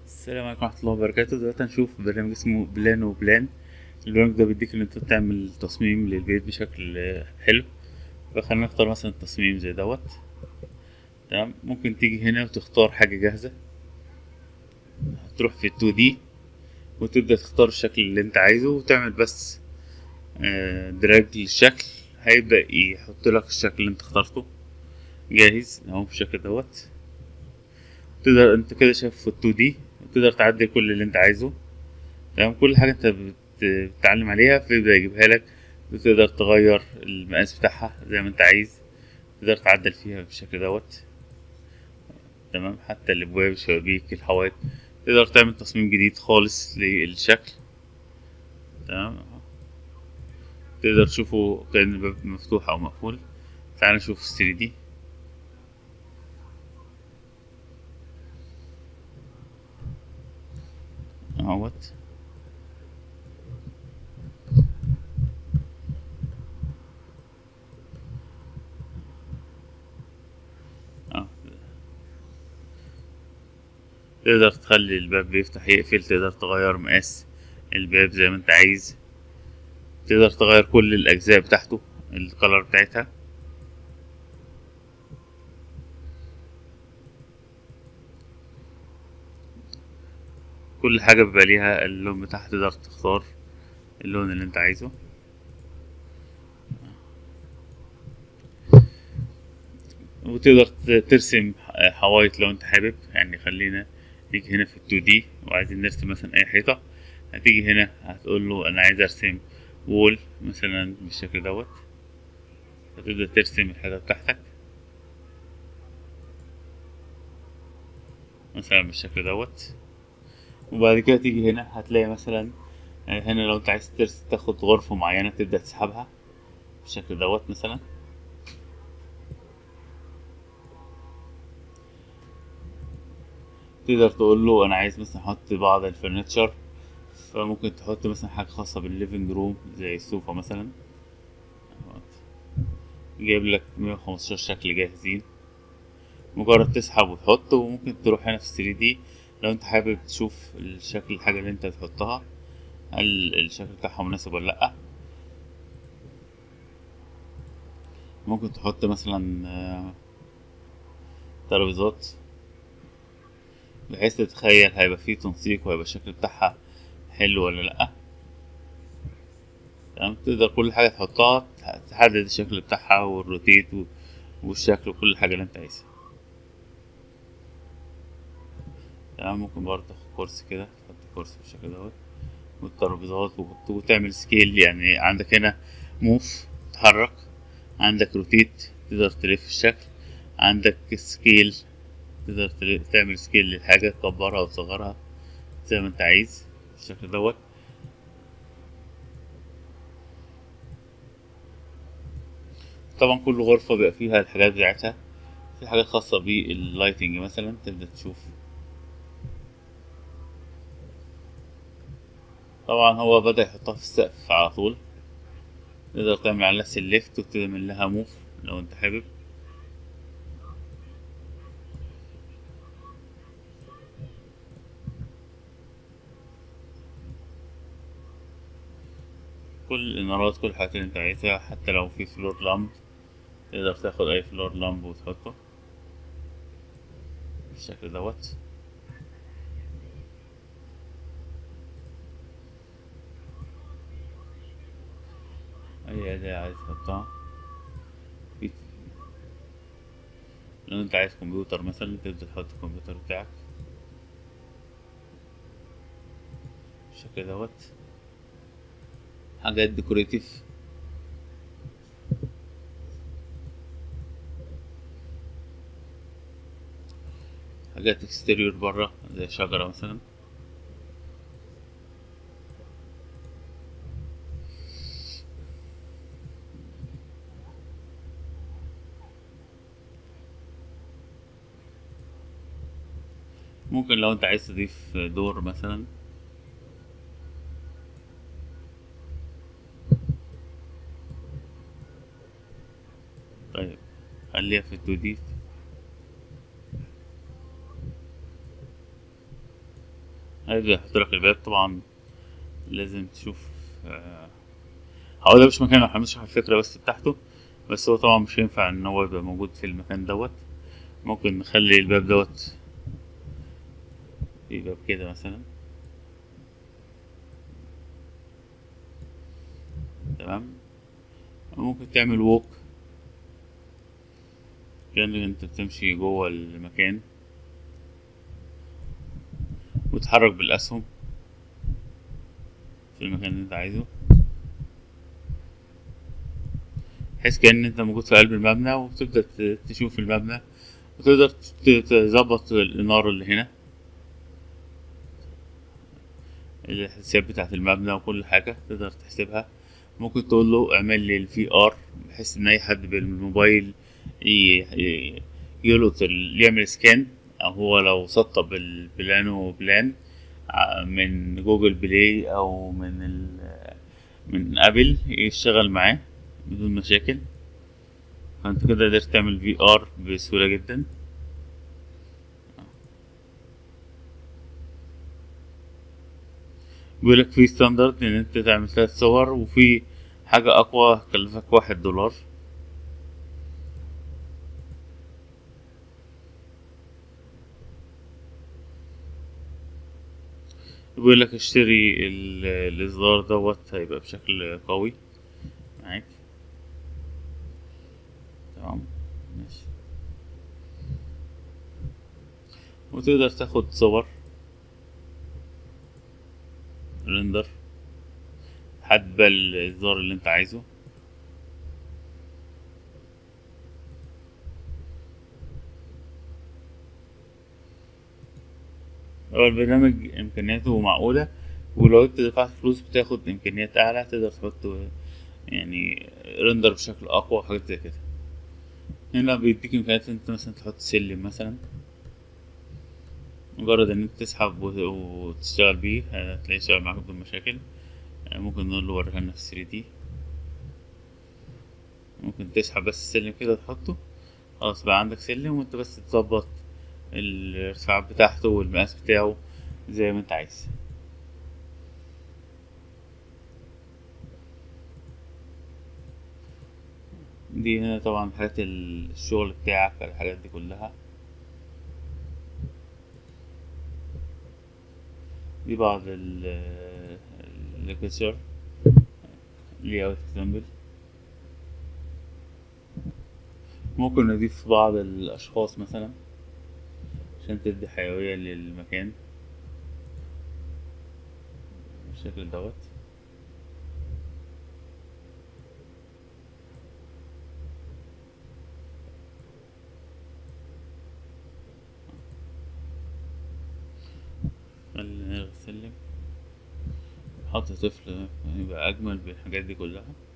السلام عليكم ورحمة الله وبركاته دلوقتي هنشوف برنامج اسمه بلان وبلان البرنامج ده بيديك ان انت تعمل تصميم للبيت بشكل آه، حلو فخلينا نختار مثلا تصميم زي دوت تمام ممكن تيجي هنا وتختار حاجة جاهزة هتروح في 2 دي وتبدأ تختار الشكل اللي انت عايزه وتعمل بس آه، دراج للشكل هيبدأ يحط لك الشكل اللي انت اخترته جاهز اهو بالشكل دوت تقدر انت كده شايف في 2 دي تقدر تعدل كل اللي انت عايزه تمام كل حاجة انت بت- بتتعلم عليها فيبدأ يجيبها لك وتقدر تغير المقاس بتاعها زي ما انت عايز تقدر تعدل فيها بالشكل دوت تمام حتى الابواب الشبابيك الحوايط تقدر تعمل تصميم جديد خالص للشكل تمام اهو. تقدر تشوفه كأن الباب مفتوح او مقفول تعال نشوف 3 دي اهوت اه تقدر تخلي الباب بيفتح يقفل تقدر تغير مقاس الباب زي ما انت عايز تقدر تغير كل الأجزاء بتاعته الكلر بتاعتها كل حاجة بيبقى ليها اللون بتاعها تقدر تختار اللون اللي انت عايزه وتقدر ت- ترسم حوايط لو انت حابب يعني خلينا نيجي هنا في 2 دي وعايزين نرسم مثلا اي حيطة هتيجي هنا هتقول له انا عايز ارسم وول مثلا بالشكل دوت هتبدأ ترسم الحيطة بتاعتك مثلا بالشكل دوت وبعد كده تيجي هنا هتلاقي مثلا آه، هنا لو انت عايز ترس تاخد غرفة معينة تبدأ تسحبها بالشكل دوت مثلا تقدر تقول له انا عايز مثلا احط بعض الفرنتشر فممكن تحط مثلا حاجة خاصة بالليفينج روم زي السوفا مثلا اهوت. جايب لك 115 شكل جاهزين مجرد تسحب وتحط وممكن تروح هنا في 3 دي لو انت حابب تشوف الشكل الحاجة اللي انت تحطها هل الشكل بتاعها مناسب ولا لأ ممكن تحط مثلا آه، ترابيزات بحيث تتخيل هيبقى فيه تنسيق وهيبقى الشكل بتاعها حلو ولا لأ تمام تقدر كل حاجة تحطها تحدد الشكل بتاعها والروتيت و- والشكل وكل حاجة اللي انت عايزها تمام ممكن برضه تاخد كرسي كده تحط كرسي بالشكل دوت والترابيزات وت- وتعمل سكيل يعني عندك هنا موف تحرك عندك روتيت تقدر تلف الشكل عندك سكيل تقدر تل- تعمل سكيل للحاجة تكبرها وتصغرها زي ما انت عايز بالشكل دوت طبعا كل غرفة بيبقى فيها الحاجات بتاعتها في حاجات خاصة باللايتنج مثلا تبدأ تشوف طبعا هو بدأ يحطها في السقف على طول تقدر تعمل عليها سيلكت وتعمل لها موف لو انت حابب كل الإنارات كل الحاجات اللي انت عايزها حتى لو في فلور لامب تقدر تاخد أي فلور لامب وتحطه بالشكل دوت أي أداة عايز تحطها في لو انت عايز كمبيوتر مثلا تبدأ تحط الكمبيوتر بتاعك بالشكل دوت حاجات ديكوريتيف حاجات اكستيريور برا زي شجرة مثلا ممكن لو انت عايز تضيف دور مثلا طيب خليها في التو دي هيبدأ يحط لك الباب طبعا لازم تشوف آه، هو ده مش مكانه احنا بنشرح الفكرة بس بتاعته بس هو طبعا مش هينفع ان هو يبقى موجود في المكان دوت ممكن نخلي الباب دوت في باب كده مثلا تمام ممكن تعمل ووك كأنك انت بتمشي جوه المكان وتتحرك بالأسهم في المكان اللي انت عايزه بحيث كأن انت موجود في قلب المبنى وتبدأ ت- تشوف المبنى وتقدر ت- تظبط الإنارة اللي هنا الحساسيات بتاعة المبنى وكل حاجة تقدر تحسبها ممكن تقول له اعمل لي الفي ار بحيث ان اي حد بالموبايل ي- ي- يلقط ال- يعمل سكان او هو لو سطب البلانو بلان ع- من جوجل بلاي او من ال من ابل يشتغل معاه بدون مشاكل فانت كده قدرت تعمل في ار بسهولة جدا بيقولك في ستاندرد ان انت تعمل ثلاث صور وفي حاجة اقوى هتكلفك واحد دولار بيقولك اشتري ال- الاصدار دوت هيبقى بشكل قوي معاك تمام ماشي وتقدر تاخد صور ريندر حد بقى الاصدار اللي انت عايزه هو البرنامج امكانياته معقولة ولو انت دفعت فلوس بتاخد امكانيات اعلى تقدر تحط يعني ريندر بشكل اقوى وحاجات زي كده هنا بيديك امكانيات انت مثلا تحط سلم مثلا مجرد ان انت تسحب وت- وتشتغل بيه هتلاقيه يشتغل معاك بدون مشاكل ممكن نقول له وريها لنا في 3 دي ممكن تسحب بس السلم كده تحطه خلاص بقى عندك سلم وانت بس تظبط الارتفاعات بتاعته والمقاس بتاعه زي ما انت عايز دي هنا طبعا حاجات الشغل بتاعك الحاجات دي كلها دي بعض ال الليكتشر لي اوت اكزامبل ممكن نضيف بعض الاشخاص مثلا عشان تدي حيوية للمكان بالشكل دوت خلينا نلغي السلم حط طفل يبقى أجمل بالحاجات دي كلها